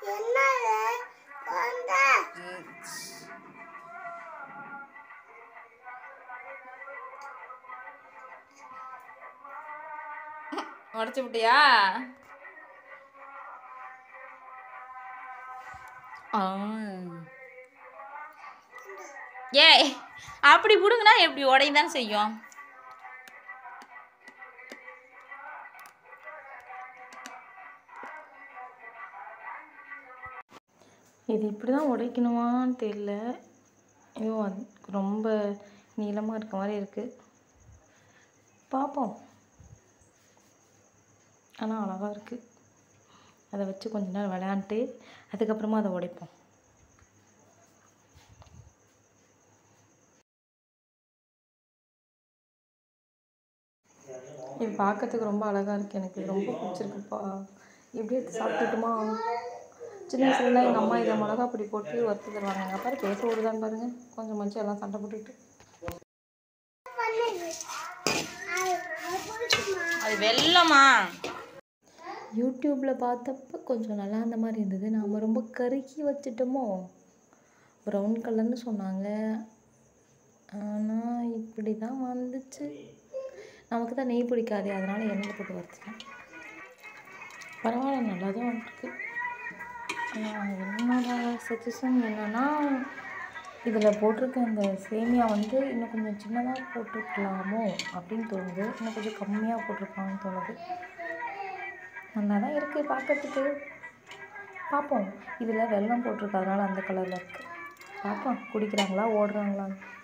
உடச்சி விட்டியா ஆ. ஏய் அப்படி பிடுங்கினா எப்படி உடையதான் செய்யும் இது இப்படி தான் உடைக்கணுமான்னு தெரியல ஐயோ அது ரொம்ப நீளமாக இருக்க மாதிரி இருக்குது பார்ப்போம் ஆனால் அழகாக இருக்குது அதை வச்சு கொஞ்ச நேரம் விளையாண்டுட்டு அதுக்கப்புறமா அதை உடைப்போம் இது பார்க்கறதுக்கு ரொம்ப அழகாக இருக்குது எனக்கு இது ரொம்ப பிடிச்சிருக்குப்பா எப்படி எடுத்து சாப்பிட்டுட்டுமா சின்ன வயசுல எங்கள் அம்மா இதை மிளகா பொடி போட்டு வறுத்து தருவாங்க எங்கள் அப்பா பேச விடுதான்னு பாருங்க கொஞ்சம் மஞ்சள் எல்லாம் சண்டை போட்டுக்கிட்டு அது வெள்ளமா யூடியூப்பில் பார்த்தப்ப கொஞ்சம் நல்லா இருந்த மாதிரி இருந்தது நாம் ரொம்ப கருக்கி வச்சிட்டோமோ ப்ரௌன் கலர்னு சொன்னாங்க ஆனால் இப்படி தான் வந்துச்சு நமக்கு தான் நெய் பிடிக்காதே அதனால் எண்ணெயில் போட்டு வறுத்துட்டேன் பரவாயில்ல நல்லா தான் வந்துருக்கு ஆனால் என்னோட சஜஷன் என்னென்னா இதில் போட்டிருக்க அந்த சேமியா வந்து இன்னும் கொஞ்சம் சின்னதாக போட்டுருக்கலாமோ அப்படின்னு தோணுது இன்னும் கொஞ்சம் கம்மியாக போட்டிருக்கலாம்னு தோணுது நல்லா தான் இருக்குது பார்க்கறதுக்கு பார்ப்போம் இதில் வெல்லம் போட்டிருக்கறதுனால அந்த கலரில் இருக்குது பார்ப்போம் குடிக்கிறாங்களா ஓடுறாங்களான்னு